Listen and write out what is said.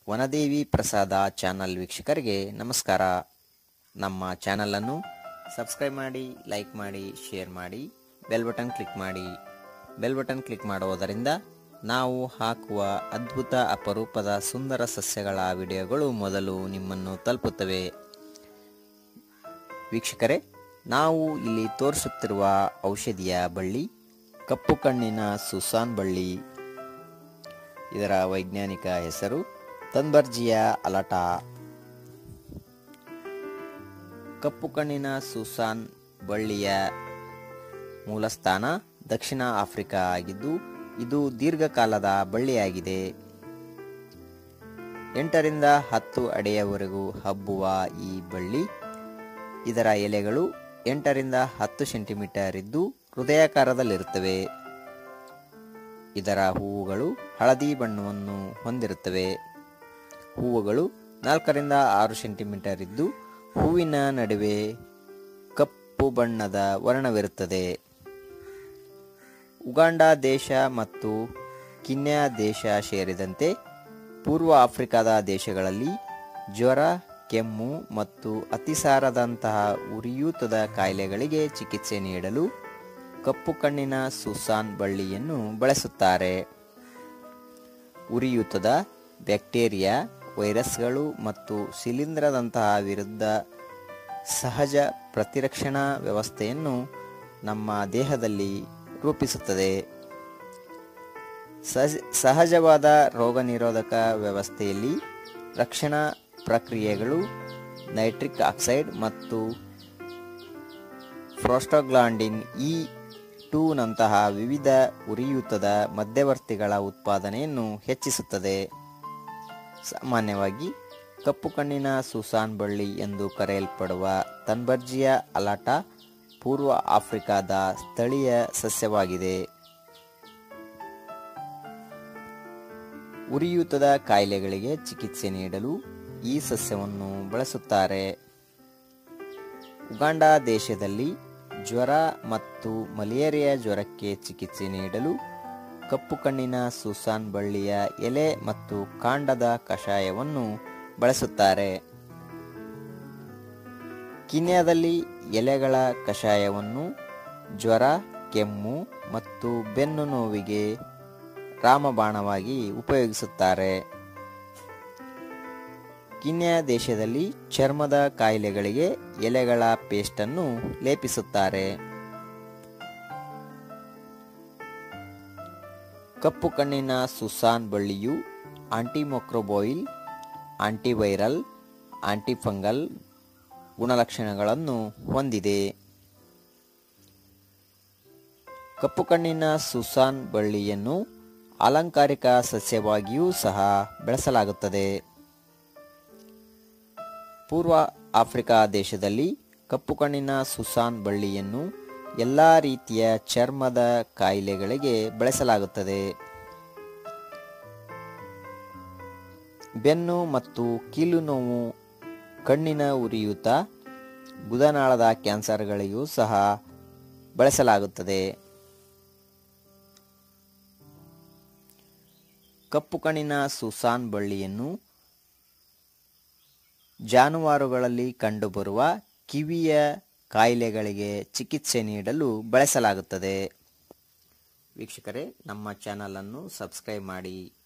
ವನದೇವಿ ಪ್ರಸಾದ ಚಾನಲ್ ವೀಕ್ಷಕರಿಗೆ ನಮಸ್ಕಾರ ನಮ್ಮ ಚಾನಲನ್ನು ಸಬ್ಸ್ಕ್ರೈಬ್ ಮಾಡಿ ಲೈಕ್ ಮಾಡಿ ಶೇರ್ ಮಾಡಿ ಬೆಲ್ ಬಟನ್ ಕ್ಲಿಕ್ ಮಾಡಿ ಬೆಲ್ ಬಟನ್ ಕ್ಲಿಕ್ ಮಾಡುವುದರಿಂದ ನಾವು ಹಾಕುವ ಅದ್ಭುತ ಅಪರೂಪದ ಸುಂದರ ಸಸ್ಯಗಳ ವಿಡಿಯೋಗಳು ಮೊದಲು ನಿಮ್ಮನ್ನು ತಲುಪುತ್ತವೆ ವೀಕ್ಷಕರೇ ನಾವು ಇಲ್ಲಿ ತೋರಿಸುತ್ತಿರುವ ಔಷಧಿಯ ಬಳ್ಳಿ ಕಪ್ಪು ಕಣ್ಣಿನ ಸುಸಾನ್ ಬಳ್ಳಿ ಇದರ ವೈಜ್ಞಾನಿಕ ಹೆಸರು ತನ್ಬರ್ಜಿಯ ಅಲಟಾ ಕಪ್ಪು ಕಣ್ಣಿನ ಸುಸಾನ್ ಬಳ್ಳಿಯ ಮೂಲಸ್ಥಾನ ದಕ್ಷಿಣ ಆಫ್ರಿಕಾ ಆಗಿದ್ದು ಇದು ದೀರ್ಘಕಾಲದ ಬಳ್ಳಿಯಾಗಿದೆ ಎಂಟರಿಂದ ಹತ್ತು ಅಡಿಯವರೆಗೂ ಹಬ್ಬುವ ಈ ಬಳ್ಳಿ ಇದರ ಎಲೆಗಳು ಎಂಟರಿಂದ ಹತ್ತು ಸೆಂಟಿಮೀಟರ್ ಇದ್ದು ಹೃದಯಾಕಾರದಲ್ಲಿರುತ್ತವೆ ಇದರ ಹೂವುಗಳು ಹಳದಿ ಬಣ್ಣವನ್ನು ಹೊಂದಿರುತ್ತವೆ ಹೂವುಗಳು ನಾಲ್ಕರಿಂದ ಆರು ಸೆಂಟಿಮೀಟರ್ ಇದ್ದು ಹೂವಿನ ನಡುವೆ ಕಪ್ಪು ಬಣ್ಣದ ವರ್ಣವಿರುತ್ತದೆ ಉಗಾಂಡ ದೇಶ ಮತ್ತು ಕಿನ್ಯಾ ದೇಶ ಸೇರಿದಂತೆ ಪೂರ್ವ ಆಫ್ರಿಕಾದ ದೇಶಗಳಲ್ಲಿ ಜ್ವರ ಕೆಮ್ಮು ಮತ್ತು ಅತಿಸಾರದಂತಹ ಉರಿಯೂತದ ಕಾಯಿಲೆಗಳಿಗೆ ಚಿಕಿತ್ಸೆ ನೀಡಲು ಕಪ್ಪು ಕಣ್ಣಿನ ಸುಸಾನ್ ಬಳ್ಳಿಯನ್ನು ಬಳಸುತ್ತಾರೆ ಉರಿಯೂತದ ಬ್ಯಾಕ್ಟೀರಿಯಾ ವೈರಸ್ಗಳು ಮತ್ತು ಶಿಲೀಂಧ್ರದಂತಹ ವಿರುದ್ಧ ಸಹಜ ಪ್ರತಿರಕ್ಷಣಾ ವ್ಯವಸ್ಥೆಯನ್ನು ನಮ್ಮ ದೇಹದಲ್ಲಿ ರೂಪಿಸುತ್ತದೆ ಸಹಜ ಸಹಜವಾದ ರೋಗ ನಿರೋಧಕ ವ್ಯವಸ್ಥೆಯಲ್ಲಿ ರಕ್ಷಣಾ ಪ್ರಕ್ರಿಯೆಗಳು ನೈಟ್ರಿಕ್ ಆಕ್ಸೈಡ್ ಮತ್ತು ಫ್ರೋಸ್ಟೋಗ್ಲಾಂಡಿನ್ ಇ ಟೂನಂತಹ ವಿವಿಧ ಉರಿಯೂತದ ಮಧ್ಯವರ್ತಿಗಳ ಉತ್ಪಾದನೆಯನ್ನು ಹೆಚ್ಚಿಸುತ್ತದೆ ಸಾಮಾನ್ಯವಾಗಿ ಕಪ್ಪು ಕಣ್ಣಿನ ಸುಸಾನ್ ಬಳ್ಳಿ ಎಂದು ಕರೆಯಲ್ಪಡುವ ತನ್ಬರ್ಜಿಯ ಅಲಾಟ ಪೂರ್ವ ಆಫ್ರಿಕಾದ ಸ್ಥಳೀಯ ಸಸ್ಯವಾಗಿದೆ ಉರಿಯೂತದ ಕಾಯಿಲೆಗಳಿಗೆ ಚಿಕಿತ್ಸೆ ನೀಡಲು ಈ ಸಸ್ಯವನ್ನು ಬಳಸುತ್ತಾರೆ ಉಗಾಂಡ ದೇಶದಲ್ಲಿ ಜ್ವರ ಮತ್ತು ಮಲೇರಿಯಾ ಜ್ವರಕ್ಕೆ ಚಿಕಿತ್ಸೆ ನೀಡಲು ಕಪ್ಪು ಕಣ್ಣಿನ ಸುಸಾನ್ ಬಳ್ಳಿಯ ಎಲೆ ಮತ್ತು ಕಾಂಡದ ಕಷಾಯವನ್ನು ಬಳಸುತ್ತಾರೆ ಕಿನ್ಯಾದಲ್ಲಿ ಎಲೆಗಳ ಕಷಾಯವನ್ನು ಜ್ವರ ಕೆಮ್ಮು ಮತ್ತು ಬೆನ್ನು ನೋವಿಗೆ ರಾಮಬಾಣವಾಗಿ ಉಪಯೋಗಿಸುತ್ತಾರೆ ಕಿನ್ಯಾ ದೇಶದಲ್ಲಿ ಚರ್ಮದ ಕಾಯಿಲೆಗಳಿಗೆ ಎಲೆಗಳ ಪೇಸ್ಟನ್ನು ಲೇಪಿಸುತ್ತಾರೆ ಕಪ್ಪು ಕಣ್ಣಿನ ಸುಸಾನ್ ಬಳ್ಳಿಯು ಆಂಟಿಮೊಕ್ರೋಬಾಯಿಲ್ ಆಂಟಿವೈರಲ್ ಆಂಟಿಫಂಗಲ್ ಗುಣಲಕ್ಷಣಗಳನ್ನು ಹೊಂದಿದೆ ಕಪ್ಪು ಕಣ್ಣಿನ ಸುಸಾನ್ ಬಳ್ಳಿಯನ್ನು ಅಲಂಕಾರಿಕ ಸಸ್ಯವಾಗಿಯೂ ಸಹ ಬೆಳೆಸಲಾಗುತ್ತದೆ ಪೂರ್ವ ಆಫ್ರಿಕಾ ದೇಶದಲ್ಲಿ ಕಪ್ಪು ಕಣ್ಣಿನ ಸುಸಾನ್ ಬಳ್ಳಿಯನ್ನು ಎಲ್ಲ ರೀತಿಯ ಚರ್ಮದ ಕಾಯಿಲೆಗಳಿಗೆ ಬೆಳೆಸಲಾಗುತ್ತದೆ ಬೆನ್ನು ಮತ್ತು ಕೀಲು ನೋವು ಕಣ್ಣಿನ ಉರಿಯೂತ ಗುದನಾಳದ ಕ್ಯಾನ್ಸರ್ಗಳಿಗೂ ಸಹ ಬಳಸಲಾಗುತ್ತದೆ ಕಪ್ಪು ಕಣ್ಣಿನ ಸುಸಾನ್ ಬಳ್ಳಿಯನ್ನು ಜಾನುವಾರುಗಳಲ್ಲಿ ಕಂಡುಬರುವ ಕಿವಿಯ ಕಾಯಿಲೆಗಳಿಗೆ ಚಿಕಿತ್ಸೆ ನೀಡಲು ಬಳಸಲಾಗುತ್ತದೆ ವೀಕ್ಷಕರೇ ನಮ್ಮ ಚಾನಲನ್ನು ಸಬ್ಸ್ಕ್ರೈಬ್ ಮಾಡಿ